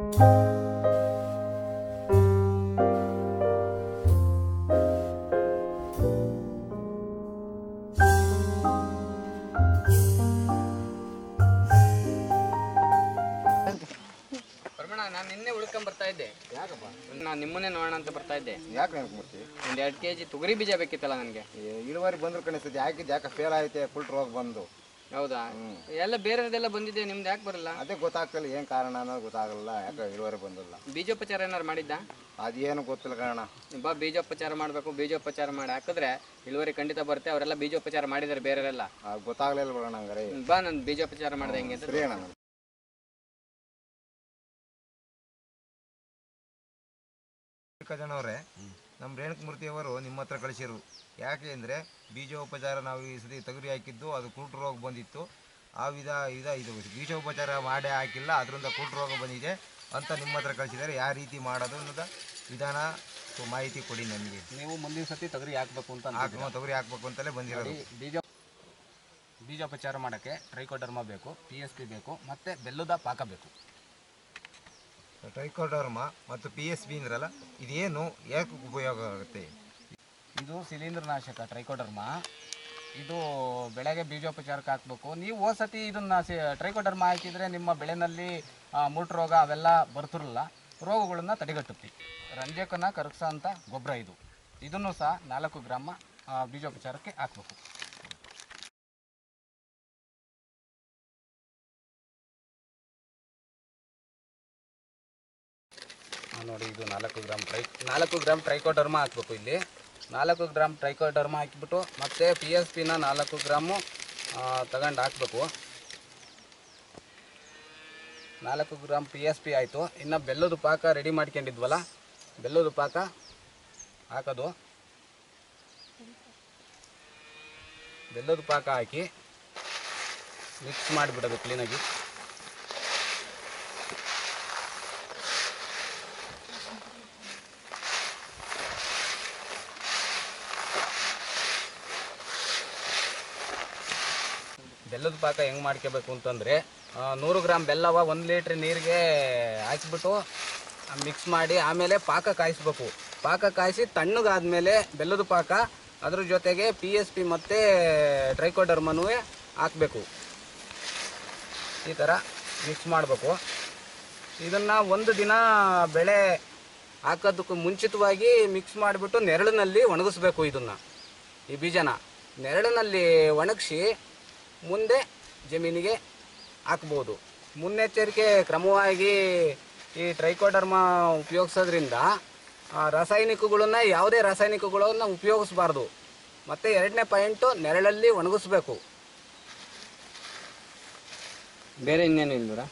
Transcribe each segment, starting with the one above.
ಪರಮಣ್ಣ ನಾನು ನಿನ್ನೆ ಉಳ್ಕೊಂಡ್ ಬರ್ತಾ ಇದ್ದೆ ಯಾಕಪ್ಪ ನಾನು ನಿಮ್ಮನ್ನೇ ನೋಡೋಣ ಅಂತ ಬರ್ತಾ ಇದ್ದೆ ಯಾಕೆ ನೆನಪು ಮೂರ್ತಿ ಒಂದು ಎರಡು ಕೆ ಜಿ ತೊಗರಿ ಬೀಜ ಬೇಕಿತ್ತಲ್ಲ ನನಗೆ ಈ ಇಳುವರಿ ಬಂದ್ರು ಕಣಿಸ್ತದೆ ಯಾಕಿದ್ ಯಾಕೆ ಫೇಲ್ ಆಯ್ತೆ ಫುಲ್ ರೋಗ ಬಂದು ಹೌದಾ ಎಲ್ಲ ಬೇರೆದೆಲ್ಲ ಬಂದಿದೆ ನಿಮ್ದು ಯಾಕೆ ಬರಲ್ಲ ಅದೇ ಗೊತ್ತಾಗ್ತಿಲ್ಲ ಏನು ಕಾರಣ ಅನ್ನೋದು ಗೊತ್ತಾಗಲ್ಲ ಯಾಕೆ ಇಳುವರಿ ಬಂದಿಲ್ಲ ಬೀಜೋಪಚಾರ ಏನಾರು ಮಾಡಿದ್ದ ಅದೇನು ಗೊತ್ತಿಲ್ಲ ಕಾರಣ ಬಾ ಬೀಜೋಪಚಾರ ಮಾಡಬೇಕು ಬೀಜೋಪಚಾರ ಮಾಡಿ ಹಾಕಿದ್ರೆ ಇಳುವರಿ ಖಂಡಿತ ಬರುತ್ತೆ ಅವರೆಲ್ಲ ಬೀಜೋಪಚಾರ ಮಾಡಿದ್ದಾರೆ ಬೇರೆಲ್ಲ ಅದು ಗೊತ್ತಾಗ್ಲಿಲ್ಲ ಬಿಡೋಣ ಹಂಗಾರೆ ಬಾ ನಾನು ಬೀಜೋಪಚಾರ ಮಾಡ್ದೆ ಹೆಂಗೆ ಅಂತ ಸರಿ ಅಣ್ಣ ಜನವರೇ ನಮ್ಮ ರೇಣುಕಮೂರ್ತಿ ಅವರು ನಿಮ್ಮ ಹತ್ರ ಕಳಿಸಿರು ಯಾಕೆ ಅಂದರೆ ಬೀಜೋಪಚಾರ ನಾವು ಈ ಸತಿ ತೊಗರಿ ಹಾಕಿದ್ದು ಅದು ಕುರುಟು ರೋಗ ಬಂದಿತ್ತು ಆ ವಿಧ ವಿಧ ಇದು ಬೀಜೋಪಚಾರ ಮಾಡೇ ಹಾಕಿಲ್ಲ ಅದರಿಂದ ಕುರುಟು ರೋಗ ಬಂದಿದೆ ಅಂತ ನಿಮ್ಮ ಹತ್ರ ಕಳಿಸಿದ್ದಾರೆ ಯಾವ ರೀತಿ ಮಾಡೋದು ಅನ್ನೋದ ವಿಧಾನ ಸೊ ಮಾಹಿತಿ ಕೊಡಿ ನಮಗೆ ನೀವು ಮುಂದಿನ ಸತಿ ತೊಗರಿ ಹಾಕಬೇಕು ಅಂತ ಹಾಕಿ ತೊಗರಿ ಹಾಕ್ಬೇಕು ಅಂತಲೇ ಬಂದಿರೋದು ಬೀಜ ಬೀಜೋಪಚಾರ ಮಾಡೋಕ್ಕೆ ಟ್ರೈಕೋಡರ್ಮ ಬೇಕು ಪಿ ಎಸ್ ಪಿ ಬೇಕು ಮತ್ತು ಬೆಲ್ಲದ ಪಾಕ ಬೇಕು ಟ್ರೈಕೋಡರ್ಮ ಮತ್ತು ಪಿ ಎಸ್ ಬಿ ಅಂದ್ರಲ್ಲ ಇದೇನು ಯಾಕೆ ಉಪಯೋಗ ಆಗುತ್ತೆ ಇದು ಶಿಲೀಂಧ್ರ ನಾಶಕ ಟ್ರೈಕೋಡರ್ಮ ಇದು ಬೆಳೆಗೆ ಬೀಜೋಪಚಾರಕ್ಕೆ ಹಾಕಬೇಕು ನೀವು ಹೋದ ಸತಿ ಇದನ್ನು ಸಿ ಟ್ರೈಕೋಡರ್ಮ ಹಾಕಿದರೆ ನಿಮ್ಮ ಬೆಳೆನಲ್ಲಿ ಆ, ಮುಟ್ ರೋಗ ಅವೆಲ್ಲ ಬರ್ತಿರಲ್ಲ ರೋಗಗಳನ್ನ ತಡೆಗಟ್ಟುತ್ತೆ ರಂಜಕನ ಕರಗಿಸೋ ಅಂತ ಗೊಬ್ಬರ ಇದು ಇದನ್ನು ಸಹ ನಾಲ್ಕು ಗ್ರಾಮ ಆ, ಬೀಜೋಪಚಾರಕ್ಕೆ ಹಾಕಬೇಕು ನೋಡಿ ಇದು ನಾಲ್ಕು ಗ್ರಾಮ್ ಟ್ರೈ ನಾಲ್ಕು ಗ್ರಾಮ್ ಟ್ರೈಕೋಡರ್ಮ ಹಾಕ್ಬೇಕು ಇಲ್ಲಿ ನಾಲ್ಕು ಗ್ರಾಮ್ ಟ್ರೈಕೋಡರ್ಮ ಹಾಕಿಬಿಟ್ಟು ಮತ್ತೆ ಪಿ ಎಸ್ ಪಿನ ನಾಲ್ಕು ಗ್ರಾಮು ತಗೊಂಡು ಹಾಕಬೇಕು ನಾಲ್ಕು ಗ್ರಾಮ್ ಪಿ ಎಸ್ ಪಿ ಆಯಿತು ಇನ್ನು ಬೆಲ್ಲದ ಪಾಕ ರೆಡಿ ಮಾಡ್ಕೊಂಡಿದ್ವಲ್ಲ ಬೆಲ್ಲದ ಪಾಕ ಹಾಕೋದು ಬೆಲ್ಲದ ಪಾಕ ಹಾಕಿ ಮಿಕ್ಸ್ ಮಾಡಿಬಿಡೋದು ಕ್ಲೀನಾಗಿ ಬೆಲ್ಲದ ಪಾಕ ಹೆಂಗೆ ಮಾಡ್ಕೋಬೇಕು ಅಂತಂದರೆ ನೂರು ಗ್ರಾಮ್ ಬೆಲ್ಲವ ಒಂದು ಲೀಟ್ರ್ ನೀರಿಗೆ ಹಾಕಿಬಿಟ್ಟು ಮಿಕ್ಸ್ ಮಾಡಿ ಆಮೇಲೆ ಪಾಕ ಕಾಯಿಸ್ಬೇಕು ಪಾಕ ಕಾಯಿಸಿ ತಣ್ಣಗಾದ್ಮೇಲೆ ಬೆಲ್ಲದ ಪಾಕ ಅದ್ರ ಜೊತೆಗೆ ಪಿ ಎಸ್ ಪಿ ಮತ್ತು ಟ್ರೈಕೋಡರ್ಮನೂ ಹಾಕಬೇಕು ಈ ಥರ ಮಿಕ್ಸ್ ಮಾಡಬೇಕು ಇದನ್ನು ಒಂದು ದಿನ ಬೆಳೆ ಹಾಕೋದಕ್ಕೂ ಮುಂಚಿತವಾಗಿ ಮಿಕ್ಸ್ ಮಾಡಿಬಿಟ್ಟು ನೆರಳಿನಲ್ಲಿ ಒಣಗಿಸ್ಬೇಕು ಇದನ್ನು ಈ ಬೀಜನ ನೆರಳಿನಲ್ಲಿ ಒಣಗಿಸಿ ಮುಂದೆ ಜಮೀನಿಗೆ ಹಾಕ್ಬೋದು ಮುನ್ನೆಚ್ಚರಿಕೆ ಕ್ರಮವಾಗಿ ಈ ಟ್ರೈಕೋಡರ್ಮ ಉಪಯೋಗಿಸೋದ್ರಿಂದ ಆ, ರಾಸಾಯನಿಕಗಳನ್ನ ಯಾವುದೇ ರಾಸಾಯನಿಕಗಳನ್ನ ಉಪಯೋಗಿಸ್ಬಾರ್ದು ಮತ್ತು ಎರಡನೇ ಪಾಯಿಂಟು ನೆರಳಲ್ಲಿ ಒಣಗಿಸ್ಬೇಕು ಬೇರೆ ಇನ್ನೇನು ಇಲ್ವರ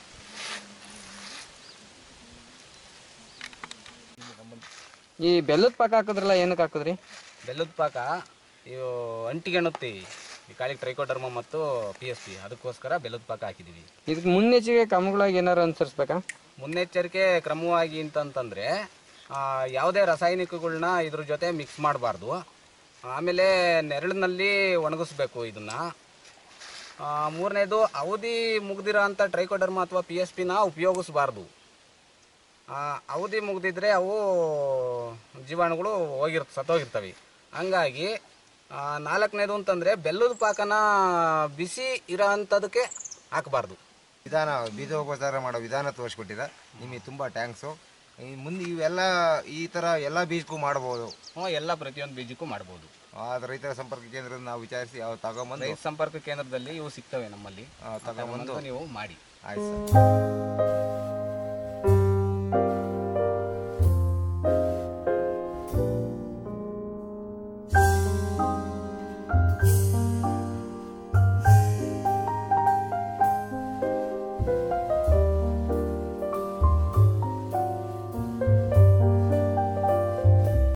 ಈ ಬೆಲ್ಲದ ಪಾಕ ಹಾಕಿದ್ರಲ್ಲ ಏನಕ್ಕೆ ಹಾಕಿದ್ರಿ ಬೆಲ್ಲದ ಪಾಕ ಇವು ಅಂಟಿಗೆಣುತ್ತೆ ಈ ಕಾಳಿಗೆ ಟ್ರೈಕೋಡರ್ಮ ಮತ್ತು ಪಿ ಎಸ್ ಪಿ ಅದಕ್ಕೋಸ್ಕರ ಬೆಲ್ಲದ ಪಾಕ ಹಾಕಿದ್ದೀವಿ ಇದಕ್ಕೆ ಮುನ್ನೆಚ್ಚರಿಕೆ ಕ್ರಮಗಳಾಗಿ ಏನಾರು ಅನುಸರಿಸ್ಬೇಕಾ ಮುನ್ನೆಚ್ಚರಿಕೆ ಕ್ರಮವಾಗಿ ಅಂತಂತಂದರೆ ಯಾವುದೇ ರಾಸಾಯನಿಕಗಳನ್ನ ಇದ್ರ ಜೊತೆ ಮಿಕ್ಸ್ ಮಾಡಬಾರ್ದು ಆಮೇಲೆ ನೆರಳಿನಲ್ಲಿ ಒಣಗಿಸ್ಬೇಕು ಇದನ್ನು ಮೂರನೇದು ಅವಧಿ ಮುಗ್ದಿರೋ ಅಂಥ ಟ್ರೈಕೋಡರ್ಮ ಅಥವಾ ಪಿ ಎಸ್ ಪಿನ ಉಪಯೋಗಿಸ್ಬಾರ್ದು ಆ, ಅವಧಿ ಮುಗ್ದಿದ್ರೆ ಅವು ಜೀವಾಣುಗಳು ಹೋಗಿರ್ತ ಸತ್ತೋಗಿರ್ತವೆ ಹಂಗಾಗಿ ಆ, ನಾಲ್ಕನೇದು ಅಂತಂದರೆ ಬೆಲ್ಲದ ಪಾಕನ ಬಿಸಿ ಇರೋ ಅಂಥದಕ್ಕೆ ಹಾಕಬಾರ್ದು ವಿಧಾನ ಬೀಜೋಪಚಾರ ಮಾಡೋ ವಿಧಾನ ತೋರಿಸ್ಕೊಟ್ಟಿರ ನಿಮಗೆ ತುಂಬ ಟ್ಯಾಂಕ್ಸು ಈ ಮುಂದೆ ಇವೆಲ್ಲ ಈ ಥರ ಎಲ್ಲ ಬೀಜಕ್ಕೂ ಮಾಡ್ಬೋದು ಹ್ಞೂ ಎಲ್ಲ ಪ್ರತಿಯೊಂದು ಬೀಜಕ್ಕೂ ಮಾಡ್ಬೋದು ಆ ರೈತರ ಸಂಪರ್ಕ ಕೇಂದ್ರದ ನಾವು ವಿಚಾರಿಸಿ ಯಾವ ತಗೊಂಬಂದು ರೈತ ಸಂಪರ್ಕ ಕೇಂದ್ರದಲ್ಲಿ ಇವು ಸಿಗ್ತವೆ ನಮ್ಮಲ್ಲಿ ಆ, ತಗೊಂಬಂದು ತಗೊಂಬಂದು ನೀವು ಮಾಡಿ ಆಯ್ತು ಸರ್